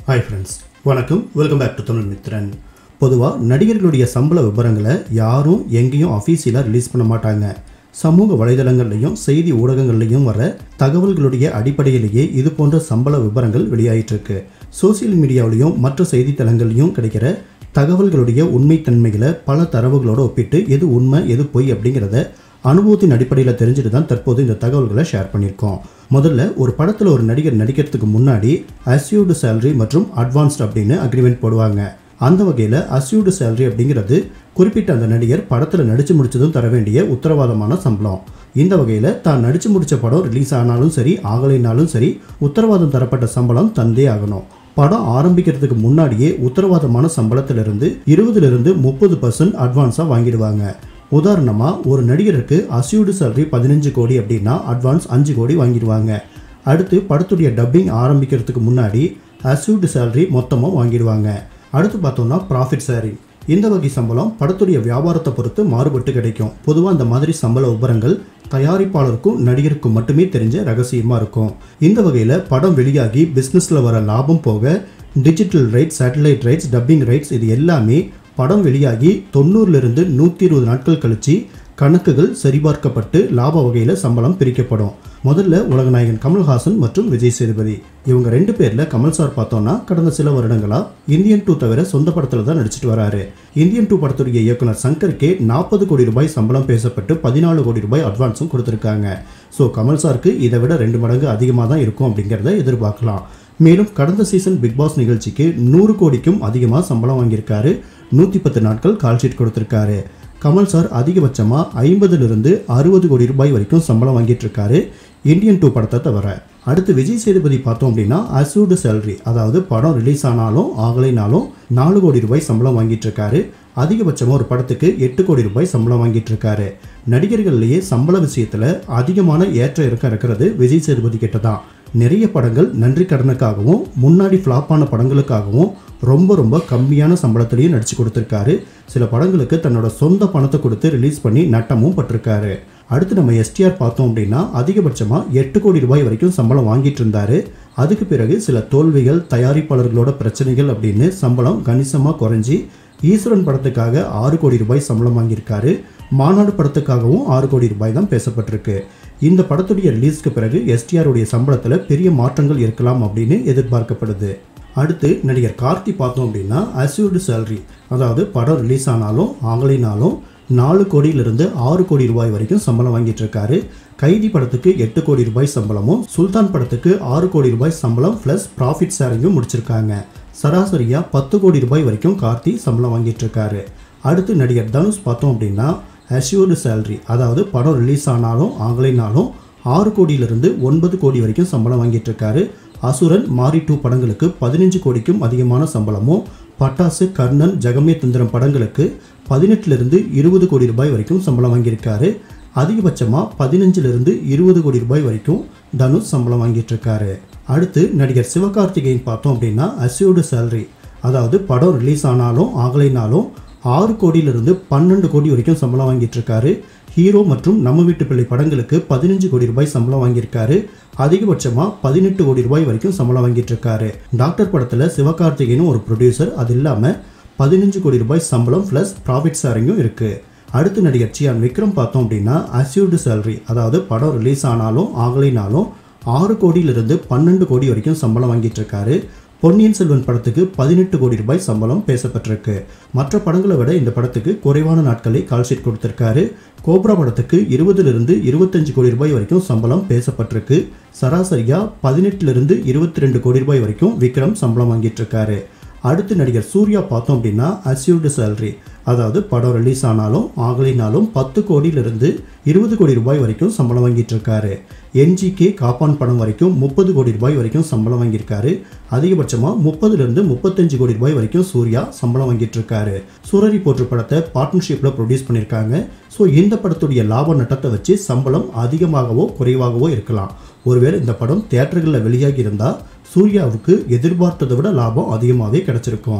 hi friends வணக்கம் welcome back to Tamil Mithran பொதுவாக நடிகர்களுடைய சம்பள விவரங்களை யாரும் எங்கேயும் அஃபீஷியலாக ரிலீஸ் பண்ண மாட்டாங்க சமூக வலைதளங்கள்லையும் செய்தி ஊடகங்கள்லையும் வர தகவல்களுடைய அடிப்படையிலேயே இது போன்ற சம்பள விவரங்கள் வெளியாயிட்டு இருக்கு சோசியல் மீடியாவிலையும் மற்ற செய்தித்தளங்கள்லையும் கிடைக்கிற தகவல்களுடைய உண்மைத்தன்மைகளை பல தரவுகளோடு ஒப்பிட்டு எது உண்மை எது பொய் அப்படிங்கிறத அனுபவத்தின் அடிப்படையில் தெரிஞ்சுட்டு தான் தற்போது இந்த தகவல்களை ஷேர் பண்ணியிருக்கோம் முதல்ல ஒரு படத்தில் ஒரு நடிகர் நடிக்கிறதுக்கு முன்னாடி அஸ்யூர்டு சேலரி மற்றும் அட்வான்ஸ்ட் அப்படின்னு அக்ரிமெண்ட் போடுவாங்க அந்த வகையில் அஸ்யூர்டு சேலரி அப்படிங்கிறது குறிப்பிட்ட அந்த நடிகர் படத்தில் நடித்து முடிச்சதும் தர வேண்டிய உத்தரவாதமான சம்பளம் இந்த வகையில் தான் நடித்து முடித்த படம் ரிலீஸ் ஆனாலும் சரி ஆகலைனாலும் சரி உத்தரவாதம் தரப்பட்ட சம்பளம் தந்தே ஆகணும் படம் ஆரம்பிக்கிறதுக்கு முன்னாடியே உத்தரவாதமான சம்பளத்திலிருந்து இருபதுலேருந்து முப்பது பர்சன்ட் அட்வான்ஸாக வாங்கிடுவாங்க உதாரணமாக ஒரு நடிகருக்கு அஸ்யூர்டு சேலரி பதினஞ்சு கோடி அப்படின்னா அட்வான்ஸ் அஞ்சு கோடி வாங்கிடுவாங்க அடுத்து படத்துடைய டப்பிங் ஆரம்பிக்கிறதுக்கு முன்னாடி அஸ்யூர்டு சேலரி மொத்தமாக வாங்கிடுவாங்க அடுத்து பார்த்தோம்னா ப்ராஃபிட் ஷேரிங் இந்த வகை சம்பளம் படத்துடைய வியாபாரத்தை பொறுத்து மாறுபட்டு கிடைக்கும் பொதுவாக அந்த மாதிரி சம்பள விவரங்கள் தயாரிப்பாளருக்கும் நடிகருக்கும் மட்டுமே தெரிஞ்ச ரகசியமாக இருக்கும் இந்த வகையில் படம் வெளியாகி பிஸ்னஸில் வர லாபம் போக digital rights satellite rights dubbing rights இது எல்லாமே படம் வெளியாகி தொண்ணூறுலேருந்து நூற்றி இருபது நாட்கள் கழித்து கணக்குகள் சரிபார்க்கப்பட்டு லாப வகையில் சம்பளம் பிரிக்கப்படும் முதல்ல உலகநாயகன் கமல்ஹாசன் மற்றும் விஜய் சேதுபதி இவங்க ரெண்டு பேரில் கமல் சார் பார்த்தோம்னா கடந்த சில வருடங்களா இந்தியன் டூ தவிர சொந்த படத்தில் தான் நடிச்சிட்டு வராரு இந்தியன் டூ படத்துடைய இயக்குனர் சங்கருக்கே நாற்பது கோடி ரூபாய் சம்பளம் பேசப்பட்டு பதினாலு கோடி ரூபாய் அட்வான்ஸும் கொடுத்துருக்காங்க ஸோ கமல் சாருக்கு இதை விட ரெண்டு மடங்கு அதிகமாக தான் இருக்கும் அப்படிங்கிறத எதிர்பார்க்கலாம் மேலும் கடந்த சீசன் பிக் பாஸ் நிகழ்ச்சிக்கு நூறு கோடிக்கும் அதிகமாக சம்பளம் வாங்கியிருக்காரு நூற்றி பத்து நாட்கள் கால்ஷீட் கொடுத்துருக்காரு கமல் சார் அதிகபட்சமாக ஐம்பதுலேருந்து அறுபது கோடி ரூபாய் வரைக்கும் சம்பளம் வாங்கிட்டு இருக்காரு இந்தியன் டூ படத்தை தவிர அடுத்து விஜய் சேதுபதி பார்த்தோம் அப்படின்னா அசூர்டு சேலரி அதாவது படம் ரிலீஸ் ஆனாலும் ஆகலைனாலும் நாலு கோடி ரூபாய் சம்பளம் வாங்கிட்டு இருக்காரு அதிகபட்சமாக ஒரு படத்துக்கு எட்டு கோடி ரூபாய் சம்பளம் வாங்கிட்டு இருக்காரு நடிகர்கள்லேயே சம்பள விஷயத்தில் அதிகமான ஏற்ற இறக்கம் இருக்கிறது விஜய் சேதுபதி கிட்ட தான் நிறைய படங்கள் நன்றி கடனுக்காகவும் முன்னாடி ஃப்ளாப்பான படங்களுக்காகவும் ரொம்ப ரொம்ப கம்மியான சம்பளத்திலையும் நடிச்சு கொடுத்துருக்காரு சில படங்களுக்கு தன்னோட சொந்த பணத்தை கொடுத்து ரிலீஸ் பண்ணி நட்டமும் பட்டிருக்காரு அடுத்து நம்ம எஸ்டிஆர் பார்த்தோம் அப்படின்னா அதிகபட்சமாக எட்டு கோடி ரூபாய் வரைக்கும் சம்பளம் வாங்கிட்டு இருந்தாரு அதுக்கு பிறகு சில தோல்விகள் தயாரிப்பாளர்களோட பிரச்சனைகள் அப்படின்னு சம்பளம் கணிசமாக குறைஞ்சி ஈஸ்வரன் படத்துக்காக ஆறு கோடி ரூபாய் சம்பளம் வாங்கியிருக்காரு மாநாடு படத்துக்காகவும் ஆறு கோடி ரூபாய் தான் பேசப்பட்டிருக்கு இந்த படத்துடைய ரிலீஸ்க்கு பிறகு எஸ்டிஆருடைய சம்பளத்தில் பெரிய மாற்றங்கள் இருக்கலாம் அப்படின்னு எதிர்பார்க்கப்படுது அடுத்து நடிகர் கார்த்தி பார்த்தோம் அப்படின்னா அஸ்யூர்டு சேலரி அதாவது படம் ரிலீஸ் ஆனாலும் ஆகலைனாலும் நாலு கோடியிலிருந்து ஆறு கோடி ரூபாய் வரைக்கும் சம்பளம் வாங்கிட்டு இருக்காரு கைதி படத்துக்கு எட்டு கோடி ரூபாய் சம்பளமும் சுல்தான் படத்துக்கு ஆறு கோடி ரூபாய் சம்பளம் ப்ளஸ் ப்ராஃபிட் ஷேரிங்கும் முடிச்சிருக்காங்க சராசரியாக பத்து கோடி ரூபாய் வரைக்கும் கார்த்தி சம்பளம் வாங்கிட்டு இருக்காரு அடுத்து நடிகர் தனுஷ் பார்த்தோம் அப்படின்னா அஷ்யூர்டு சேலரி அதாவது படம் ரிலீஸ் ஆனாலும் ஆகலைனாலும் ஆறு கோடியிலிருந்து ஒன்பது கோடி வரைக்கும் சம்பளம் வாங்கிட்டு இருக்காரு அசுரன் மாரி டூ படங்களுக்கு பதினஞ்சு கோடிக்கும் அதிகமான சம்பளமும் பட்டாசு கர்ணன் ஜெகமே தந்திரம் படங்களுக்கு பதினெட்டுலேருந்து இருபது கோடி ரூபாய் வரைக்கும் சம்பளம் வாங்கியிருக்காரு அதிகபட்சமாக பதினஞ்சிலிருந்து இருபது கோடி ரூபாய் வரைக்கும் தனுஷ் சம்பளம் வாங்கிட்டு இருக்காரு அடுத்து நடிகர் சிவகார்த்திகேயன் பார்த்தோம் அப்படின்னா அஸ்யூர்டு சேலரி அதாவது படம் ரிலீஸ் ஆனாலும் ஆகலைனாலும் ஆறு கோடியிலிருந்து பன்னெண்டு கோடி வரைக்கும் சம்பளம் வாங்கிட்டு இருக்காரு ஹீரோ மற்றும் நம்ம வீட்டு பிள்ளை படங்களுக்கு பதினஞ்சு கோடி ரூபாய் சம்பளம் வாங்கியிருக்காரு அதிகபட்சமாக பதினெட்டு கோடி ரூபாய் வரைக்கும் சம்பளம் வாங்கிட்டு இருக்காரு டாக்டர் படத்தில் சிவகார்த்திகேயனும் ஒரு ப்ரொடியூசர் அது இல்லாமல் பதினஞ்சு கோடி ரூபாய் சம்பளம் ப்ளஸ் ப்ராஃபிட் ஷேரிங்கும் இருக்குது அடுத்து நடிகர் சியான் விக்ரம் பார்த்தோம் அப்படின்னா அஸ்யூர்டு சேலரி அதாவது படம் ரிலீஸ் ஆனாலும் ஆகலைனாலும் ஆறு கோடியிலிருந்து பன்னெண்டு கோடி வரைக்கும் சம்பளம் வாங்கிட்டு இருக்காரு பொன்னியின் செல்வன் படத்துக்கு பதினெட்டு கோடி ரூபாய் சம்பளம் பேசப்பட்டிருக்கு மற்ற படங்களை விட இந்த படத்துக்கு குறைவான நாட்களை கால்ஷீட் கொடுத்திருக்காரு கோப்ரா படத்துக்கு இருபதுலேருந்து இருபத்தஞ்சு கோடி ரூபாய் வரைக்கும் சம்பளம் பேசப்பட்டிருக்கு சராசரியாக பதினெட்டுலேருந்து இருபத்தி ரெண்டு கோடி ரூபாய் வரைக்கும் விக்ரம் சம்பளம் வாங்கிட்டு இருக்காரு அடுத்து நடிகர் சூர்யா பார்த்தோம் அப்படின்னா அஸ்யூர்டு சேலரி அதாவது படம் ரிலீஸ் ஆனாலும் ஆகலைனாலும் பத்து கோடியிலிருந்து இருபது கோடி ரூபாய் வரைக்கும் சம்பளம் வாங்கிட்டு இருக்காரு என்ஜிகே காப்பான் படம் வரைக்கும் முப்பது கோடி ரூபாய் வரைக்கும் சம்பளம் வாங்கியிருக்காரு அதிகபட்சமாக முப்பதுலேருந்து முப்பத்தஞ்சு கோடி ரூபாய் வரைக்கும் சூர்யா சம்பளம் வாங்கிட்டு இருக்காரு சூரரி போற்று படத்தை பார்ட்னர்ஷிப்பில் ப்ரொடியூஸ் பண்ணியிருக்காங்க ஸோ இந்த படத்துடைய லாப நட்டத்தை வச்சு சம்பளம் அதிகமாகவோ குறைவாகவோ இருக்கலாம் ஒருவேளை இந்த படம் தியேட்டர்களில் வெளியாகி இருந்தால் சூர்யாவுக்கு எதிர்பார்த்ததை விட லாபம் அதிகமாகவே கிடச்சிருக்கும்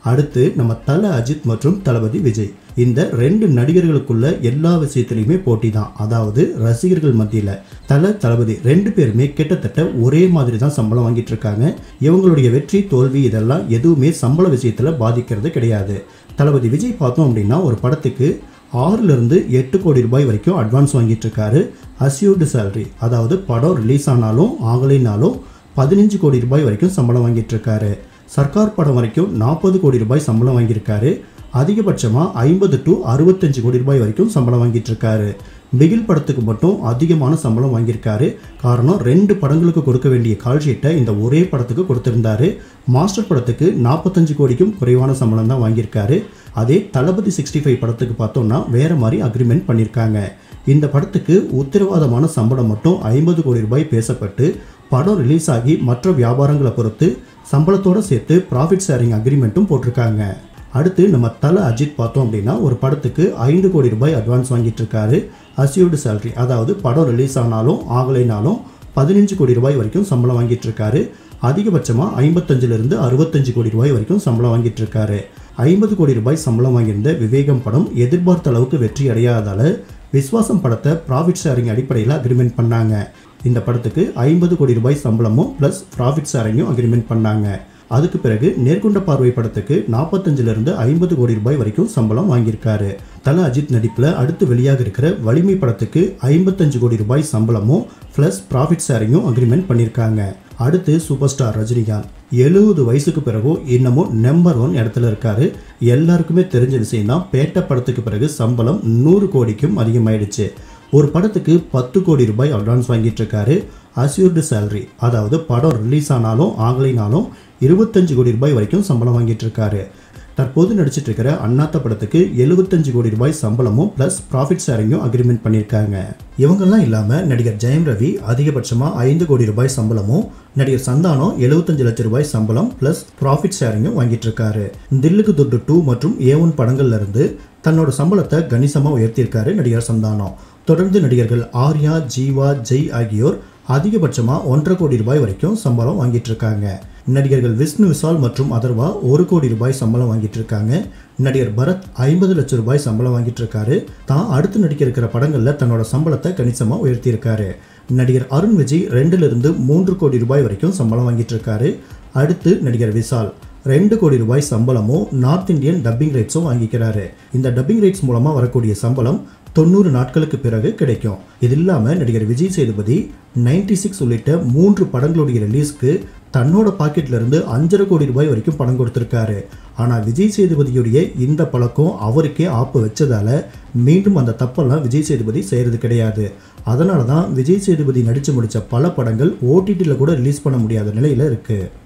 அடுத்து நம்ம தல அஜித் மற்றும் தளபதி விஜய் இந்த ரெண்டு நடிகர்களுக்குள்ள எல்லா விஷயத்துலையுமே போட்டி தான் அதாவது ரசிகர்கள் மத்தியில் தல தளபதி ரெண்டு பேருமே கிட்டத்தட்ட ஒரே மாதிரி தான் சம்பளம் வாங்கிட்டு இருக்காங்க இவங்களுடைய வெற்றி தோல்வி இதெல்லாம் எதுவுமே சம்பள விஷயத்தில் பாதிக்கிறது கிடையாது தளபதி விஜய் பார்த்தோம் அப்படின்னா ஒரு படத்துக்கு ஆறுலேருந்து எட்டு கோடி ரூபாய் வரைக்கும் அட்வான்ஸ் வாங்கிட்டு இருக்காரு அசியூர்டு சேலரி அதாவது படம் ரிலீஸ் ஆனாலும் ஆகலைனாலும் பதினஞ்சு கோடி ரூபாய் வரைக்கும் சம்பளம் வாங்கிட்டு இருக்காரு சர்க்கார் படம் வரைக்கும் நாற்பது கோடி ரூபாய் சம்பளம் வாங்கியிருக்காரு அதிகபட்சமாக ஐம்பது டு அறுபத்தஞ்சு கோடி ரூபாய் வரைக்கும் சம்பளம் வாங்கிட்டு இருக்காரு பிகில் படத்துக்கு மட்டும் அதிகமான சம்பளம் வாங்கியிருக்காரு காரணம் ரெண்டு படங்களுக்கு கொடுக்க வேண்டிய கால்ஷீட்டை இந்த ஒரே படத்துக்கு கொடுத்திருந்தாரு மாஸ்டர் படத்துக்கு நாற்பத்தஞ்சு கோடிக்கும் குறைவான சம்பளம் தான் வாங்கியிருக்காரு அதே தளபதி சிக்ஸ்டி ஃபைவ் படத்துக்கு பார்த்தோம்னா வேற மாதிரி அக்ரிமெண்ட் பண்ணியிருக்காங்க இந்த படத்துக்கு உத்தரவாதமான சம்பளம் மட்டும் ஐம்பது கோடி ரூபாய் பேசப்பட்டு படம் ரிலீஸ் ஆகி மற்ற வியாபாரங்களை பொறுத்து சம்பளத்தோடு சேர்த்து ப்ராஃபிட் ஷேரிங் அக்ரிமெண்ட்டும் போட்டிருக்காங்க அடுத்து நம்ம தல அஜித் பார்த்தோம் அப்படின்னா ஒரு படத்துக்கு ஐந்து கோடி ரூபாய் அட்வான்ஸ் வாங்கிட்டு இருக்காரு அசியூர்டு சேலரி அதாவது படம் ரிலீஸ் ஆனாலும் ஆகலைனாலும் பதினஞ்சு கோடி ரூபாய் வரைக்கும் சம்பளம் வாங்கிட்டு இருக்காரு அதிகபட்சமாக ஐம்பத்தஞ்சிலிருந்து அறுபத்தஞ்சு கோடி ரூபாய் வரைக்கும் சம்பளம் வாங்கிட்டு இருக்காரு ஐம்பது கோடி ரூபாய் சம்பளம் வாங்கியிருந்த விவேகம் படம் எதிர்பார்த்த அளவுக்கு வெற்றி அடையாததால் விஸ்வாசம் படத்தை ப்ராஃபிட் ஷேரிங் அடிப்படையில் அக்ரிமெண்ட் பண்ணாங்க இந்த படத்துக்கு ஐம்பது கோடி ரூபாய் சம்பளமும் ப்ளஸ் ப்ராஃபிட் ஷேரிங்கும் அக்ரிமெண்ட் பண்ணாங்க அதுக்கு பிறகு நேர்கொண்ட பார்வை படத்துக்கு நாற்பத்தஞ்சிலிருந்து ஐம்பது கோடி ரூபாய் வரைக்கும் சம்பளம் வாங்கியிருக்காரு தல அஜித் நடிப்பில் அடுத்து வெளியாக இருக்கிற வலிமை படத்துக்கு ஐம்பத்தஞ்சு கோடி ரூபாய் சம்பளமும் ப்ளஸ் ப்ராஃபிட் ஷேரிங்கும் அக்ரிமெண்ட் பண்ணியிருக்காங்க அடுத்து சூப்பர் ஸ்டார் ரஜினிகாந்த் எழுபது வயசுக்கு பிறகும் இன்னமும் நம்பர் ஒன் இடத்துல இருக்காரு எல்லாருக்குமே தெரிஞ்ச விஷயம் தான் பேட்ட படத்துக்கு பிறகு சம்பளம் நூறு கோடிக்கும் அதிகமாயிடுச்சு ஒரு படத்துக்கு பத்து கோடி ரூபாய் அட்வான்ஸ் வாங்கிட்டு இருக்காரு அசியூர்டு சேலரி அதாவது படம் ரிலீஸ் ஆனாலும் ஆகலைனாலும் இருபத்தஞ்சு கோடி ரூபாய் வரைக்கும் சம்பளம் வாங்கிட்டு இருக்காரு தற்போது நடிச்சிட்டு இருக்கிற அண்ணாத்த படத்துக்கு எழுபத்தஞ்சு கோடி ரூபாய் சம்பளமும் ப்ளஸ் ப்ராஃபிட் ஷேரிங்கும் அக்ரிமெண்ட் பண்ணியிருக்காங்க இவங்கெல்லாம் இல்லாமல் நடிகர் ஜெயம் ரவி அதிகபட்சமாக ஐந்து கோடி ரூபாய் சம்பளமும் நடிகர் சந்தானம் எழுபத்தஞ்சு லட்சம் ரூபாய் சம்பளம் ப்ளஸ் ப்ராஃபிட் ஷேரிங்கும் வாங்கிட்டு இருக்காரு தில்லுக்கு துட்டு டூ மற்றும் ஏ ஒன் படங்கள்ல இருந்து தன்னோட சம்பளத்தை கணிசமாக உயர்த்தியிருக்காரு நடிகர் சந்தானம் தொடர்ந்து நடிகர்கள் ஆர்யா ஜீவா ஜெய் ஆகியோர் அதிகபட்சமாக ஒன்றரை கோடி ரூபாய் வரைக்கும் சம்பளம் வாங்கிட்டு இருக்காங்க நடிகர்கள் விஷ்ணு விஷால் மற்றும் அதர்வா ஒரு கோடி ரூபாய் சம்பளம் வாங்கிட்டு இருக்காங்க நடிகர் பரத் ஐம்பது லட்சம் ரூபாய் சம்பளம் வாங்கிட்டு இருக்காரு தான் அடுத்து நடிக்க இருக்கிற படங்களில் தன்னோட சம்பளத்தை கணிசமாக உயர்த்தியிருக்காரு நடிகர் அருண் விஜய் ரெண்டுலேருந்து மூன்று கோடி ரூபாய் வரைக்கும் சம்பளம் வாங்கிட்டு இருக்காரு அடுத்து நடிகர் விஷால் ரெண்டு கோடி ரூபாய் சம்பளமும் நார்த் இந்தியன் டப்பிங் ரைட்ஸும் வாங்கிக்கிறாரு இந்த டப்பிங் ரைட்ஸ் மூலமாக வரக்கூடிய சம்பளம் தொண்ணூறு நாட்களுக்கு பிறகு கிடைக்கும் இது இல்லாமல் நடிகர் விஜய் சேதுபதி நைன்டி சிக்ஸ் உள்ளிட்ட மூன்று படங்களுடைய ரிலீஸ்க்கு தன்னோட பாக்கெட்ல இருந்து அஞ்சரை கோடி ரூபாய் வரைக்கும் பணம் கொடுத்துருக்காரு ஆனால் விஜய் சேதுபதியுடைய இந்த பழக்கம் அவருக்கே ஆப்பு வச்சதால மீண்டும் அந்த தப்பெல்லாம் விஜய் சேதுபதி செய்கிறது கிடையாது அதனால தான் விஜய் சேதுபதி நடித்து முடித்த பல படங்கள் ஓடிடியில் கூட ரிலீஸ் பண்ண முடியாத நிலையில் இருக்குது